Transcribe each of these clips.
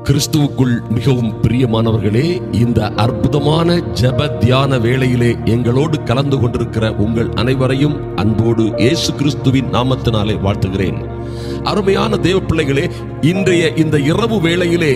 கிறிஸ்துவுக்குள் மிகவும் பிரியமானவர்களே இந்த அற்புதமான ஜெப தியான வேளையிலே எங்களோடு கலந்து கொண்டிருக்கிற உங்கள் அனைவரையும் அன்போடு இயேசு கிறிஸ்துவின் நாமத்தினாலே வாழ்த்துகிறேன் அருமையான தேவ பிள்ளைகளே இன்றைய இந்த இரவு வேளையிலே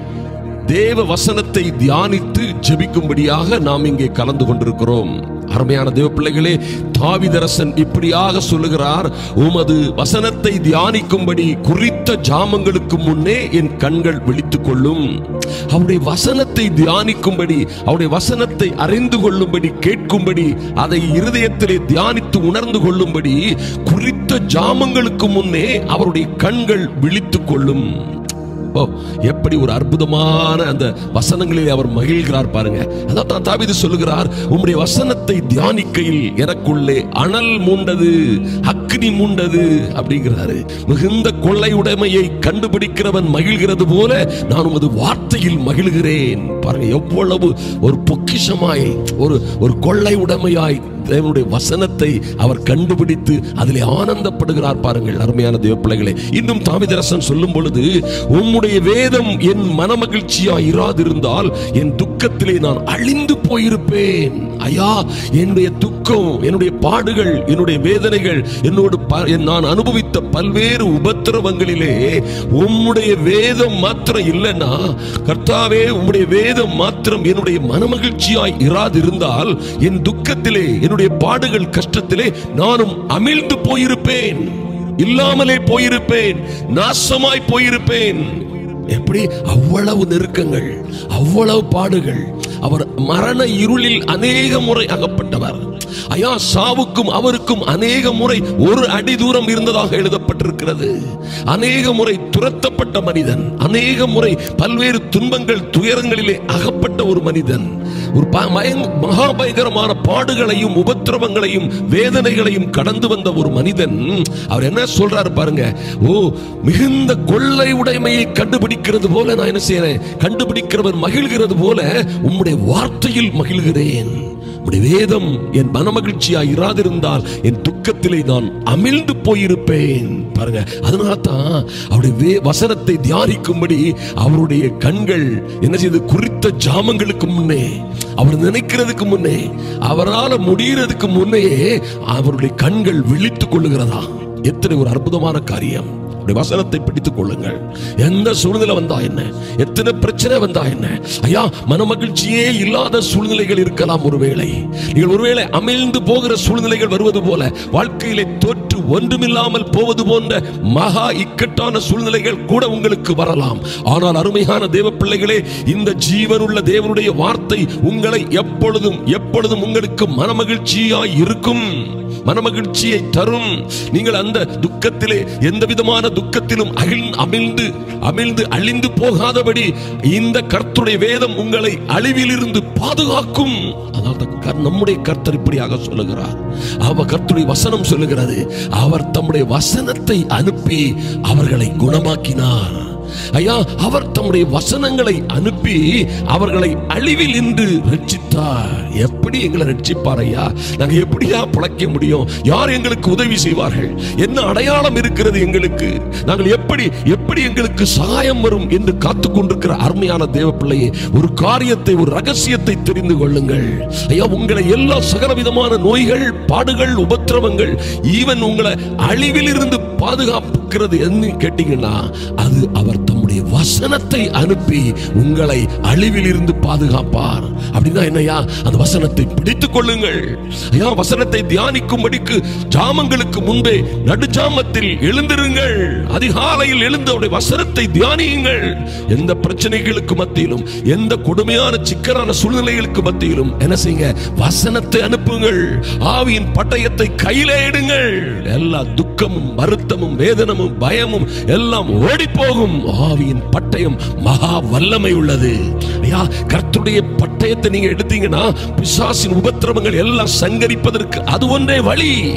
தேவ வசனத்தை தியானித்து ஜெபிக்கும்படியாக நாம் இங்கே கலந்து கொண்டிருக்கிறோம் அருமையான தேவ பிள்ளைகளே தாவிதரசன் இப்படியாக சொல்லுகிறார் உமது வசனத்தை தியானிக்கும்படி குறித்த ஜாமங்களுக்கு முன்னே என் கண்கள் விழித்துக் கொள்ளும் அவருடைய வசனத்தை தியானிக்கும்படி அவருடைய வசனத்தை அறிந்து கொள்ளும்படி கேட்கும்படி அதை இருதயத்திலே தியானித்து உணர்ந்து கொள்ளும்படி குறித்த ஜாமங்களுக்கு முன்னே அவருடைய கண்கள் விழித்துக் கொள்ளும் ஓ எப்படி ஒரு அற்புதமான அந்த வசனங்களில் அவர் மகிழ்கிறார் பாருங்க அதான் தான் தாவீது சொல்லுகிறார் உம்முடைய வசனத்தை தியானிக்கையில் எனக்குள்ளே அனல் மூண்டது அக்னி மூண்டது அப்படிங்கிறாரு மிகுந்த கொள்ளை உடைமையை கண்டுபிடிக்கிறவன் மகிழ்கிறது போல நான் உமது வார்த்தையில் மகிழ்கிறேன் பாருங்க எவ்வளவு ஒரு பொக்கிஷமாய் ஒரு ஒரு கொள்ளை உடைமையாய் தேவனுடைய வசனத்தை அவர் கண்டுபிடித்து அதிலே ஆனந்தப்படுகிறார் பாருங்கள் அருமையான தேவ பிள்ளைகளே இன்னும் தாவிதரசன் சொல்லும் பொழுது உம்முடைய வேதம் என் மனமகிழ்ச்சியா இராதிருந்தால் என் துக்கத்திலே நான் அழிந்து போயிருப்பேன் ஐயா என்னுடைய துக்கம் என்னுடைய பாடுகள் என்னுடைய வேதனைகள் என்னோடு ப- என் நான் அனுபவித்த பல்வேறு உபத்திரவங்களிலே உம்முடைய வேதம் மாத்திரம் இல்லைன்னா கர்த்தாவே உம்முடைய வேதம் மாத்திரம் என்னுடைய மனமகிழ்ச்சியாய் இராதிருந்தால் என் துக்கத்திலே என்னுடைய பாடுகள் கஷ்டத்திலே நானும் அமிழ்ந்து போயிருப்பேன் இல்லாமலே போயிருப்பேன் நாசமாய் போயிருப்பேன் எப்படி அவ்வளவு நெருக்கங்கள் அவ்வளவு பாடுகள் அவர் மரண இருளில் அநேக முறை அகப்பட்டவர் ஐயா சாவுக்கும் அவருக்கும் அநேக முறை ஒரு அடி தூரம் இருந்ததாக எழுதப்பட்டிருக்கிறது அநேக முறை துரத்தப்பட்ட மனிதன் அநேக முறை பல்வேறு துன்பங்கள் துயரங்களிலே அகப்பட்ட ஒரு மனிதன் ஒரு ப- மயங்- மகா பயங்கரமான பாடுகளையும் உபத்திரவங்களையும் வேதனைகளையும் கடந்து வந்த ஒரு மனிதன் அவர் என்ன சொல்றாரு பாருங்க ஓ மிகுந்த கொள்ளை உடைமையை கண்டுபிடிக்கிறது போல நான் என்ன செய்யறேன் கண்டுபிடிக்கிறவர் மகிழ்கிறது போல உம்முடைய வார்த்தையில் மகிழ்கிறேன் உம்முடைய வேதம் என் மனமகிழ்ச்சியா இராதிருந்தால் என் துக்கத்திலே நான் அமிழ்ந்து போயிருப்பேன் பாருங்க அதனால தான் அவருடைய வே வசனத்தை தியானிக்கும்படி அவருடைய கண்கள் என்ன செய்து குறித்த ஜாமங்களுக்கு முன்னே அவர் நினைக்கிறதுக்கு முன்னே அவரால் முடியறதுக்கு முன்னே அவருடைய கண்கள் விழித்துக் கொள்ளுகிறதா எத்தனை ஒரு அற்புதமான காரியம் அப்படி வசனத்தை பிடித்துக் கொள்ளுங்கள் எந்த சூழ்நிலை வந்தா என்ன எத்தனை பிரச்சனை வந்தா என்ன ஐயா மனமகிழ்ச்சியே இல்லாத சூழ்நிலைகள் இருக்கலாம் ஒருவேளை நீங்கள் ஒருவேளை அமிழ்ந்து போகிற சூழ்நிலைகள் வருவது போல வாழ்க்கையிலே தோற்று ஒன்றுமில்லாமல் போவது போன்ற மகா இக்கட்டான சூழ்நிலைகள் கூட உங்களுக்கு வரலாம் ஆனால் அருமையான தேவ பிள்ளைகளே இந்த ஜீவனுள்ள தேவனுடைய வார்த்தை உங்களை எப்பொழுதும் எப்பொழுதும் உங்களுக்கு மனமகிழ்ச்சியாய் இருக்கும் மனமகிழ்ச்சியை தரும் நீங்கள் அந்த துக்கத்திலே எந்த விதமான துக்கத்திலும் அகிழ் அமிழ்ந்து அமிழ்ந்து அழிந்து போகாதபடி இந்த கர்த்தருடைய வேதம் உங்களை அழிவிலிருந்து பாதுகாக்கும் அதாவது கர்- நம்முடைய கர்த்தர் இப்படியாக சொல்லுகிறார் அவர் கர்த்தருடைய வசனம் சொல்லுகிறது அவர் தம்முடைய வசனத்தை அனுப்பி அவர்களை குணமாக்கினார் ஐயா அவர் தம்முடைய வசனங்களை அனுப்பி அவர்களை அழிவில் இன்று ரட்சித்தார் எப்படி எங்களை ரட்சிப்பார் ஐயா நாங்க எப்படியா பிழைக்க முடியும் யார் எங்களுக்கு உதவி செய்வார்கள் என்ன அடையாளம் இருக்கிறது எங்களுக்கு நாங்கள் எப்படி எப்படி எங்களுக்கு சகாயம் வரும் என்று காத்து கொண்டிருக்கிற அருமையான தேவ பிள்ளையே ஒரு காரியத்தை ஒரு ரகசியத்தை தெரிந்து கொள்ளுங்கள் ஐயா உங்களை எல்லா சகலவிதமான நோய்கள் பாடுகள் உபத்திரவங்கள் ஈவன் உங்களை அழிவில் இருந்து பாதுகாப்புக்கிறது என்ன கேட்டீங்கன்னா அது அவர் தம்முடைய வசனத்தை அனுப்பி உங்களை அழிவில் இருந்து பாதுகாப்பார் அப்படின்னா என்னையா அந்த வசனத்தை பிடித்துக் கொள்ளுங்கள் ஐயா வசனத்தை தியானிக்கும்படிக்கு ஜாமங்களுக்கு முன்பே நடுஜாமத்தில் எழுந்திருங்கள் அதிகாலையில் எழுந்து அவருடைய வசனத்தை தியானியுங்கள் எந்த பிரச்சனைகளுக்கு மத்தியிலும் எந்த கொடுமையான சிக்கலான சூழ்நிலைகளுக்கு மத்தியிலும் என்ன செய்யுங்க வசனத்தை அனுப்புங்கள் ஆவியின் பட்டயத்தை கையிலே எடுங்கள் எல்லா துக்கமும் வருத்தமும் வேதனமும் பயமும் எல்லாம் ஓடி போகும் ஆவியின் பட்டயம் மகா வல்லமை உள்ளது ஐயா கர்த்தருடைய பட்டயத்தை நீங்க எடுத்தீங்கன்னா பிசாசின் உபத்திரவங்கள் எல்லாம் சங்கரிப்பதற்கு அது ஒன்றே வழி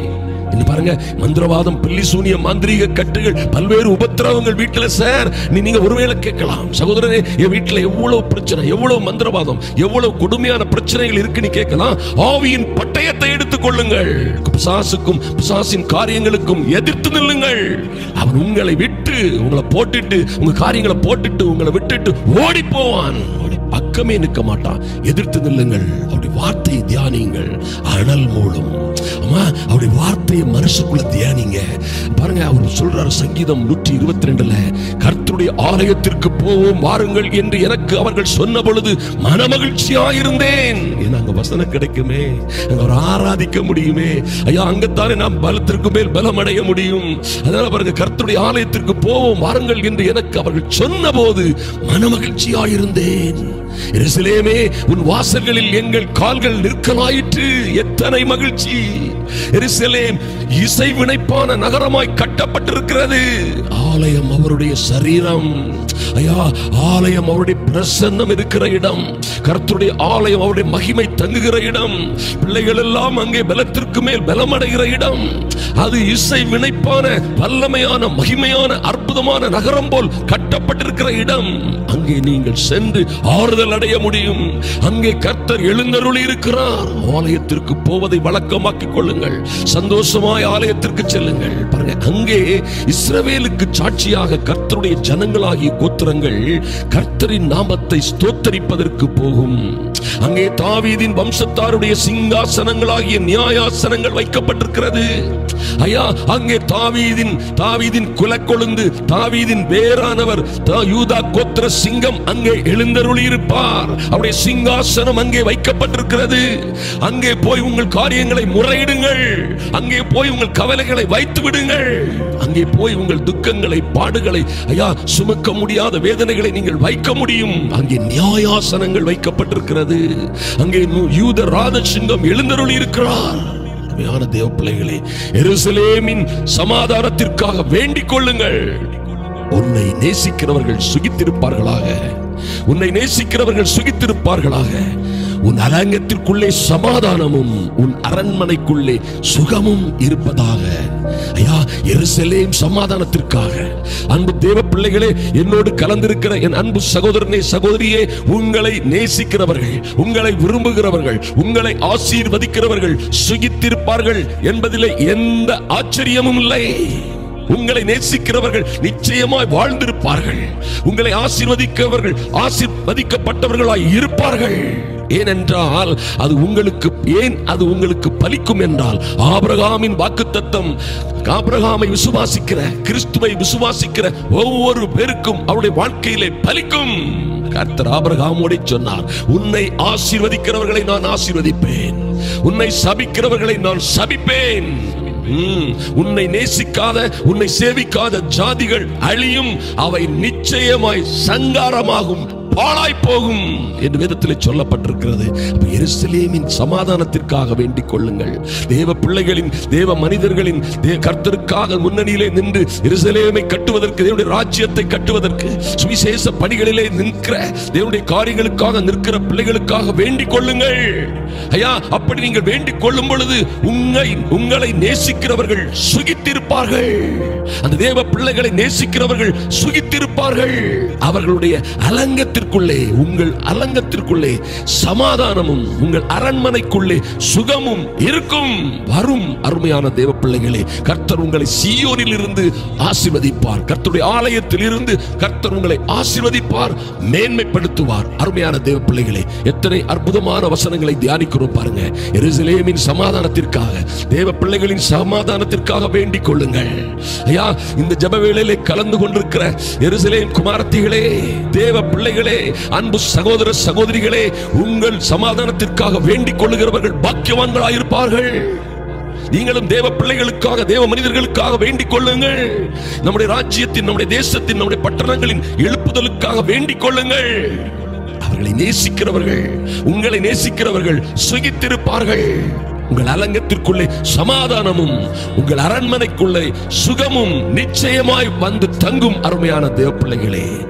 இன்னும் பாருங்க மந்திரவாதம் பில்லி சூனியம் மாந்திரீக கட்டுகள் பல்வேறு உபத்திரவங்கள் வீட்டுல சார் நீ நீங்க ஒருவேளை கேட்கலாம் சகோதரனே என் வீட்டுல எவ்வளவு பிரச்சனை எவ்வளவு மந்திரவாதம் எவ்வளவு கொடுமையான பிரச்சனைகள் இருக்குன்னு கேட்கலாம் ஆவியின் பட்டயத்தை எடுத்துக் கொள்ளுங்கள் பிசாசுக்கும் பிசாசின் காரியங்களுக்கும் எதிர்த்து நில்லுங்கள் அவன் உங்களை விட்டு உங்களை போட்டுட்டு உங்க காரியங்களை போட்டுட்டு உங்களை விட்டுட்டு ஓடி போவான் பக்கமே நிற்க மாட்டான் எதிர்த்து நில்லுங்கள் அவருடைய வார்த்தையை தியானியுங்கள் அனல் மூலம் அம்மா அவருடைய வார்த்தையை மனசுக்குள்ள தியானிங்க பாருங்க அவர் சொல்றாரு சங்கீதம் நூற்றி இருபத்தி ரெண்டுல கர்த்தருடைய ஆலயத்திற்கு போவோம் வாருங்கள் என்று எனக்கு அவர்கள் சொன்ன பொழுது மனமகிழ்ச்சியாயிருந்தேன் ஏன்னா அங்க வசனம் கிடைக்குமே அங்க அவர் ஆராதிக்க முடியுமே ஐயா அங்கத்தானே நாம் பலத்திற்கு மேல் பலம் அடைய முடியும் அதனால பாருங்க கர்த்தருடைய ஆலயத்திற்கு போவோம் வாருங்கள் என்று எனக்கு அவர்கள் சொன்ன போது மனமகிழ்ச்சியாயிருந்தேன் எருசலேமே உன் வாசல்களில் எங்கள் கால்கள் நிற்கலாயிற்று எத்தனை மகிழ்ச்சி எருசலேம் இசை வினைப்பான நகரமாய் கட்டப்பட்டிருக்கிறது ஆலயம் அவருடைய சரீரம் ஐயா ஆலயம் அவருடைய பிரசன்னம் இருக்கிற இடம் கர்த்தருடைய ஆலயம் அவருடைய மகிமை தங்குகிற இடம் பிள்ளைகள் எல்லாம் அங்கே பலத்திற்கு மேல் பலமடைகிற இடம் அது இசை வினைப்பான வல்லமையான மகிமையான அற்புதமான நகரம் போல் கட்டப்பட்டிருக்கிற இடம் அங்கே நீங்கள் சென்று ஆறுதல் அடைய முடியும் அங்கே கர்த்தர் எழுந்தருளி இருக்கிறார் ஆலயத்திற்கு போவதை வழக்கமாக்கிக் கொள்ளுங்கள் சந்தோஷமாய் ஆலயத்திற்கு செல்லுங்கள் பாருங்க அங்கே இஸ்ரவேலுக்கு சாட்சியாக கர்த்தருடைய ஜனங்களாகிய கோத்திரங்கள் கர்த்தரின் நாமத்தை ஸ்தோத்தரிப்பதற்கு போகும் அங்கே தாவீதின் வம்சத்தாருடைய சிங்காசனங்களாகிய நியாயாசனங்கள் வைக்கப்பட்டிருக்கிறது ஐயா அங்கே தாவீதின் தாவீதின் குலக்கொழுந்து தாவீதின் வேறானவர் தா- யூதா கோத்திர சிங்கம் அங்கே எழுந்தருளி இருப்பார் அவருடைய சிங்காசனம் அங்கே வைக்கப்பட்டிருக்கிறது அங்கே போய் உங்கள் காரியங்களை முறையிடுங்கள் அங்கே போய் உங்கள் கவலைகளை வைத்து விடுங்கள் அங்கே போய் உங்கள் துக்கங்களை பாடுகளை ஐயா சுமக்க முடியாத வேதனைகளை நீங்கள் வைக்க முடியும் அங்கே நியாயாசனங்கள் வைக்கப்பட்டிருக்கிறது அங்கே நு- யூத ராஜசிங்கம் எழுந்தருளி இருக்கிறார் அருமையான தேவ பிள்ளைகளே எருசலேமின் சமாதானத்திற்காக வேண்டிக் கொள்ளுங்கள் உன்னை நேசிக்கிறவர்கள் சுகித்திருப்பார்களாக உன்னை நேசிக்கிறவர்கள் சுகித்திருப்பார்களாக உன் அலங்கத்திற்குள்ளே சமாதானமும் உன் அரண்மனைக்குள்ளே சுகமும் இருப்பதாக ஐயா எருசலேம் சமாதானத்திற்காக அன்பு தேவ பிள்ளைகளே என்னோடு கலந்திருக்கிற என் அன்பு சகோதரனே சகோதரியே உங்களை நேசிக்கிறவர்கள் உங்களை விரும்புகிறவர்கள் உங்களை ஆசீர்வதிக்கிறவர்கள் சுகித்திருப்பார்கள் என்பதிலே எந்த ஆச்சரியமும் இல்லை உங்களை நேசிக்கிறவர்கள் நிச்சயமாய் வாழ்ந்திருப்பார்கள் உங்களை ஆசீர்வதிக்கிறவர்கள் ஆசீர்வதிக்கப்பட்டவர்களாய் இருப்பார்கள் ஏனென்றால் அது உங்களுக்கு ஏன் அது உங்களுக்கு பலிக்கும் என்றால் ஆபிரகாமின் வாக்குத்தத்தம் ஆபிரகாமை விசுவாசிக்கிற கிறிஸ்துவை விசுவாசிக்கிற ஒவ்வொரு பேருக்கும் அவருடைய வாழ்க்கையிலே பலிக்கும் கர்த்தர் ஆபிரகாமோடு சொன்னார் உன்னை ஆசீர்வதிக்கிறவர்களை நான் ஆசீர்வதிப்பேன் உன்னை சபிக்கிறவர்களை நான் சபிப்பேன் ம், உன்னை நேசிக்காத உன்னை சேவிக்காத ஜாதிகள் அழியும் அவை நிச்சயமாய் சங்காரமாகும் பாழாய் போகும் என்று வேதத்தில் சொல்லப்பட்டிருக்கிறது அப்ப எருசலேமின் சமாதானத்திற்காக வேண்டிக் கொள்ளுங்கள் தேவ பிள்ளைகளின் தேவ மனிதர்களின் தே- கர்த்தருக்காக முன்னணியிலே நின்று எருசலேமை கட்டுவதற்கு தேவனுடைய ராஜ்யத்தை கட்டுவதற்கு சுவிசேஷ பணிகளிலே நிற்கிற தேவனுடைய காரியங்களுக்காக நிற்கிற பிள்ளைகளுக்காக வேண்டிக் கொள்ளுங்கள் ஐயா அப்படி நீங்கள் வேண்டிக் கொள்ளும் பொழுது உங்களை உங்களை நேசிக்கிறவர்கள் சுகித்திருப்பார்கள் அந்த தேவ பிள்ளைகளை நேசிக்கிறவர்கள் சுகித்திருப்பார்கள் அவர்களுடைய அலங்கத்திற்குள்ளே உங்கள் அலங்கத்திற்குள்ளே சமாதானமும் உங்கள் அரண்மனைக்குள்ளே சுகமும் இருக்கும் வரும் அருமையான தேவ பிள்ளைகளே கர்த்தர் உங்களை சீயோனில் இருந்து ஆசீர்வதிப்பார் கர்த்தருடைய ஆலயத்தில் இருந்து கர்த்தர் உங்களை ஆசீர்வதிப்பார் மேன்மைப்படுத்துவார் அருமையான தேவ பிள்ளைகளே எத்தனை அற்புதமான வசனங்களை தியானிக்கிறோம் பாருங்க எருசலேமின் சமாதானத்திற்காக தேவ பிள்ளைகளின் சமாதானத்திற்காக வேண்டிக் கொள்ளுங்கள் ஐயா இந்த ஜெப வேளையிலே கலந்து கொண்டிருக்கிற எருசலேம் குமாரத்திகளே தேவ பிள்ளைகளே அன்பு சகோதர சகோதரிகளே உங்கள் சமாதானத்திற்காக வேண்டிக் கொள்ளுகிறவர்கள் பாக்கியவான்களாயிருப்பார்கள் நீங்களும் தேவ பிள்ளைகளுக்காக தேவ மனிதர்களுக்காக வேண்டிக் கொள்ளுங்கள் நம்முடைய ராஜ்யத்தின் நம்முடைய தேசத்தின் நம்முடைய பட்டணங்களின் எழுப்புதலுக்காக வேண்டிக் கொள்ளுங்கள் அவர்களை நேசிக்கிறவர்கள் உங்களை நேசிக்கிறவர்கள் சுகித்திருப்பார்கள் உங்கள் அலங்கத்திற்குள்ளே சமாதானமும் உங்கள் அரண்மனைக்குள்ளே சுகமும் நிச்சயமாய் வந்து தங்கும் அருமையான தேவ பிள்ளைகளே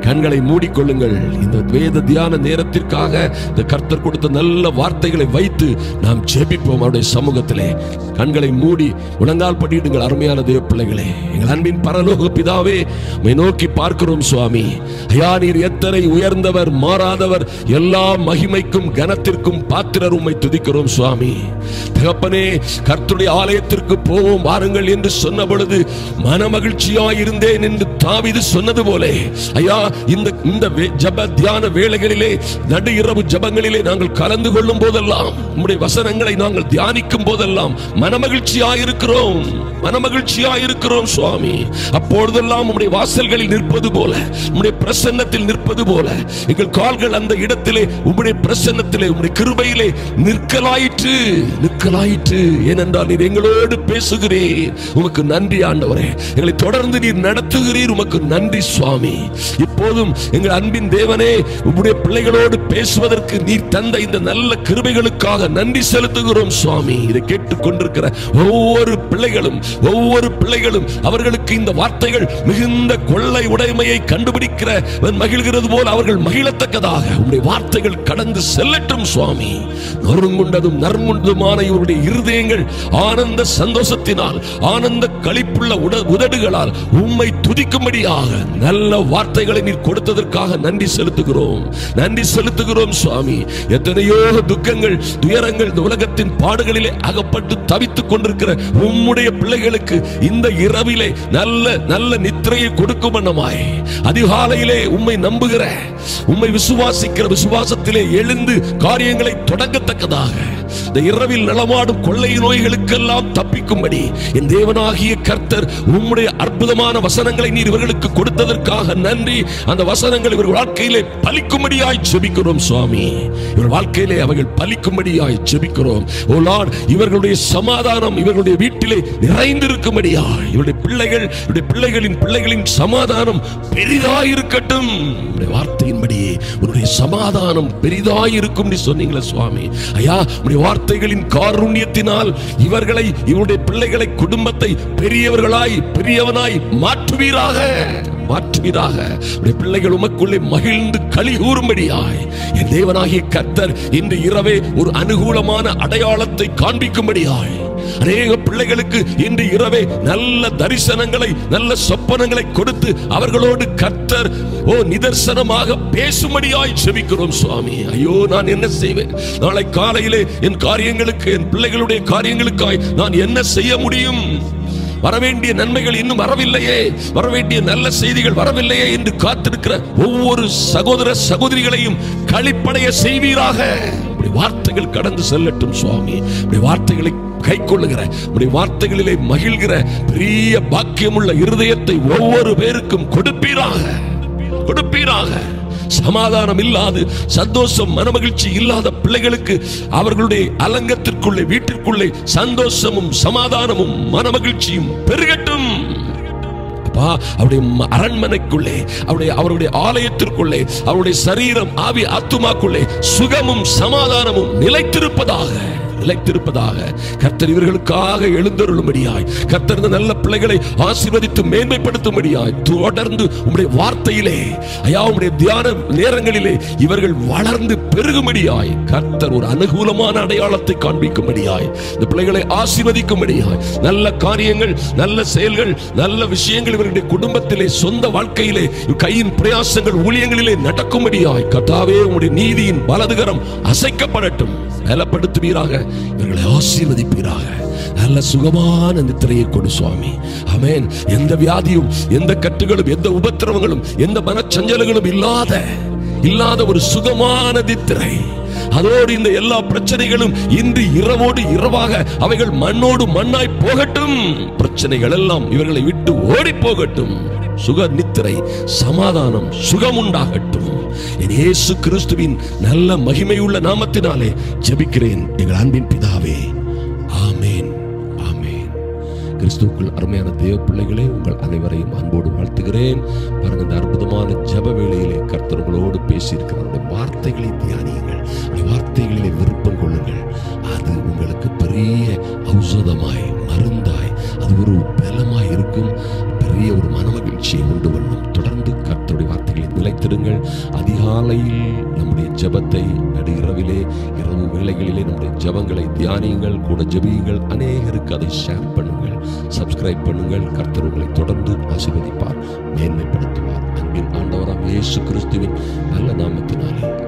கண்களை மூடிக்கொள்ளுங்கள் இந்த வேத தியான நேரத்திற்காக இந்த கர்த்தர் கொடுத்த நல்ல வார்த்தைகளை வைத்து நாம் ஜெபிப்போம் அவருடைய சமூகத்திலே கண்களை மூடி முழங்கால் படியிடுங்கள் அருமையான தேவ பிள்ளைகளே எங்கள் அன்பின் பரலோக பிதாவே உம்மை நோக்கி பார்க்கிறோம் சுவாமி ஐயா நீர் எத்தனை உயர்ந்தவர் மாறாதவர் எல்லா மகிமைக்கும் கனத்திற்கும் பாத்திரர் உம்மை துதிக்கிறோம் சுவாமி தகப்பனே கர்த்தருடைய ஆலயத்திற்கு போவோம் வாருங்கள் என்று சொன்ன பொழுது மனமகிழ்ச்சியாய் இருந்தேன் என்று தாவீது சொன்னது போல ஐயா இந்த இந்த வே- ஜப தியான வேளைகளிலே நடு இரவு ஜபங்களிலே நாங்கள் கலந்து கொள்ளும் போதெல்லாம் உம்முடைய வசனங்களை நாங்கள் தியானிக்கும் போதெல்லாம் மனமகிழ்ச்சியாய் இருக்கிறோம் மனமகிழ்ச்சியாய் இருக்கிறோம் சுவாமி அப்பொழுதெல்லாம் உம்முடைய வாசல்களில் நிற்பது போல உம்முடைய பிரசன்னத்தில் நிற்பது போல எங்கள் கால்கள் அந்த இடத்திலே உம்முடைய பிரசன்னத்திலே உம்முடைய கிருபையிலே நிற்கலாயிற்று நிற்கலாயிற்று ஏனென்றால் நீர் எங்களோடு பேசுகிறீர் உமக்கு நன்றி ஆண்டவரே எங்களை தொடர்ந்து நீர் நடத்துகிறீர் உமக்கு நன்றி சுவாமி இப்போதும் எங்கள் அன்பின் தேவனே உம்முடைய பிள்ளைகளோடு பேசுவதற்கு நீர் தந்த இந்த நல்ல கிருபைகளுக்காக நன்றி செலுத்துகிறோம் சுவாமி இதை கேட்டுக் கொண்டிருக்கிற ஒவ்வொரு பிள்ளைகளும் ஒவ்வொரு பிள்ளைகளும் அவர்களுக்கு இந்த வார்த்தைகள் மிகுந்த கொள்ளை உடைமையை கண்டுபிடிக்கிற மகிழ்கிறது போல அவர்கள் மகிழத்தக்கதாக உம்முடைய வார்த்தைகள் கடந்து செல்லட்டும் சுவாமி நொறுங்குண்டதும் நறுங்குண்டதுமான இவருடைய இருதயங்கள் ஆனந்த சந்தோஷத்தினால் ஆனந்த களிப்புள்ள உட- உதடுகளால் உம்மை துதிக்கும்படியாக நல்ல வார்த்தைகளை நீர் கொடுத்ததற்காக நன்றி செலுத்துகிறோம் நன்றி செலுத்துகிறோம் சுவாமி எத்தனையோ துக்கங்கள் துயரங்கள் இந்த உலகத்தின் பாடுகளிலே அகப்பட்டு தவித்துக் கொண்டிருக்கிற உம்முடைய பிள்ளைகளுக்கு இந்த இரவிலே நல்ல நல்ல நித்திரையை கொடுக்கும் வண்ணமாய் அதிகாலையிலே உம்மை நம்புகிற உம்மை விசுவாசிக்கிற விசுவாசத்திலே எழுந்து காரியங்களை தொடங்கத்தக்கதாக இந்த இரவில் நலமாடும் கொள்ளை நோய்களுக்கெல்லாம் தப்பிக்கும்படி என் தேவனாகிய கர்த்தர் உம்முடைய அற்புதமான வசனங்களை நீர் இவர்களுக்கு கொடுத்ததற்காக நன்றி அந்த வசனங்கள் இவர்கள் வாழ்க்கையிலே பலிக்கும்படியாய் ஜெபிக்கிறோம் சுவாமி இவர் வாழ்க்கையிலே அவைகள் பலிக்கும்படியாய் ஜெபிக்கிறோம் ஓ லார்ட் இவர்களுடைய சமாதானம் இவர்களுடைய வீட்டிலே நிறைந்திருக்கும்படியாய் இவருடைய பிள்ளைகள் இவருடைய பிள்ளைகளின் பிள்ளைகளின் சமாதானம் பெரிதாய் இருக்கட்டும் உம்முடைய வார்த்தையின்படியே உன்னுடைய சமாதானம் பெரிதாய் இருக்கும் நீ சொன்னீங்களே சுவாமி ஐயா உம்முடைய வார்த்தைகளின் காருண்யத்தினால் இவர்களை இவருடைய பிள்ளைகளை குடும்பத்தை பெரியவர்களாய் பெரியவனாய் மாற்றுவீராக மாற்றுவீராக உடைய பிள்ளைகள் உமக்குள்ளே மகிழ்ந்து களி கூறும்படியாய் என் தேவனாகிய கர்த்தர் இன்று இரவே ஒரு அனுகூலமான அடையாளத்தை காண்பிக்கும்படியாய் அநேக பிள்ளைகளுக்கு இன்று இரவே நல்ல தரிசனங்களை நல்ல சொப்பனங்களை கொடுத்து அவர்களோடு கர்த்தர் ஓ நிதர்சனமாக பேசும்படியாய் செபிக்கிறோம் சுவாமி ஐயோ நான் என்ன செய்வேன் நாளை காலையிலே என் காரியங்களுக்கு என் பிள்ளைகளுடைய காரியங்களுக்காய் நான் என்ன செய்ய முடியும் வரவேண்டிய நன்மைகள் இன்னும் வரவில்லையே வரவேண்டிய நல்ல செய்திகள் வரவில்லையே என்று காத்திருக்கிற ஒவ்வொரு சகோதர சகோதரிகளையும் களிப்படைய செய்வீராக உம்முடைய வார்த்தைகள் கடந்து செல்லட்டும் சுவாமி உம்முடைய வார்த்தைகளை கை கொள்ளுகிற உம்முடைய வார்த்தைகளிலே மகிழ்கிற பெரிய பாக்கியமுள்ள இருதயத்தை ஒவ்வொரு பேருக்கும் கொடுப்பீராக கொடுப்பீராக சமாதானம் இல்லாது சந்தோஷம் மனமகிழ்ச்சி இல்லாத பிள்ளைகளுக்கு அவர்களுடைய அலங்கத்திற்குள்ளே வீட்டிற்குள்ளே சந்தோஷமும் சமாதானமும் மனமகிழ்ச்சியும் பெருகட்டும் அப்பா அவருடைய ம- அரண்மனைக்குள்ளே அவருடைய அவருடைய ஆலயத்திற்குள்ளே அவருடைய சரீரம் ஆவி ஆத்துமாக்குள்ளே சுகமும் சமாதானமும் நிலைத்திருப்பதாக நிலைத்திருப்பதாக கர்த்தர் இவர்களுக்காக எழுந்தருளும்படியாய் கர்த்தர் இந்த நல்ல பிள்ளைகளை ஆசீர்வதித்து மேன்மைப்படுத்தும்படியாய் தொடர்ந்து உம்முடைய வார்த்தையிலே ஐயா உம்முடைய தியான நேரங்களிலே இவர்கள் வளர்ந்து பெருகும்படியாய் கர்த்தர் ஒரு அனுகூலமான அடையாளத்தை காண்பிக்கும்படியாய் இந்த பிள்ளைகளை ஆசீர்வதிக்கும்படியாய் நல்ல காரியங்கள் நல்ல செயல்கள் நல்ல விஷயங்கள் இவர்களுடைய குடும்பத்திலே சொந்த வாழ்க்கையிலே கையின் பிரயாசங்கள் ஊழியங்களிலே நடக்கும்படியாய் கர்த்தாவே உம்முடைய நீதியின் வலதுகரம் அசைக்கப்படட்டும் பலப்படுத்துவீராக இவர்களை ஆசீர்வதிப்பீராக நல்ல சுகமான நித்திரையை கொடு சுவாமி ஆமென் எந்த வியாதியும் எந்த கட்டுகளும் எந்த உபத்திரவங்களும் எந்த மனச்சஞ்சலங்களும் இல்லாத இல்லாத ஒரு சுகமான நித்திரை அதோடு இந்த எல்லா பிரச்சனைகளும் இன்று இரவோடு இரவாக அவைகள் மண்ணோடு மண்ணாய் போகட்டும் பிரச்சனைகள் எல்லாம் இவர்களை விட்டு ஓடி போகட்டும் சுக நித்திரை சமாதானம் சுகம் உண்டாகட்டும் என் இயேசு கிறிஸ்துவின் நல்ல மகிமையுள்ள நாமத்தினாலே ஜெபிக்கிறேன் எங்கள் அன்பின் பிதாவே ஆமென் ஆமென் கிறிஸ்துவுக்குள் அருமையான தேவ பிள்ளைகளே உங்கள் அனைவரையும் அன்போடு வாழ்த்துகிறேன் பாருங்க இந்த அற்புதமான ஜெப வேளையிலே கர்த்தர் உங்களோடு பேசியிருக்கிறார் அவருடைய வார்த்தைகளை தியானியுங்கள் அவருடைய வார்த்தைகளிலே விருப்பம் கொள்ளுங்கள் அது உங்களுக்கு பெரிய ஔஷதமாய் மருந்தாய் அது ஒரு பலமாய் இருக்கும் பெரிய ஒரு மனமகிழ்ச்சியை உண்டு பண்ணும் தொடர்ந்து கர்த்தருடைய வார்த்தைகளை நிலைத்து பதிவிடுங்கள் அதிகாலையில் நம்முடைய ஜெபத்தை நடு இரவிலே இரவு வேளைகளிலே நம்முடைய ஜெபங்களை தியானியுங்கள் கூட ஜெபியுங்கள் அநேகருக்கு அதை ஷேர் பண்ணுங்கள் சப்ஸ்கிரைப் பண்ணுங்கள் கர்த்தர் உங்களை தொடர்ந்து ஆசீர்வதிப்பார் மேன்மைப்படுத்துவார் அன்பின் ஆண்டவராம் இயேசு கிறிஸ்துவின் நல்ல நாமத்தினாலே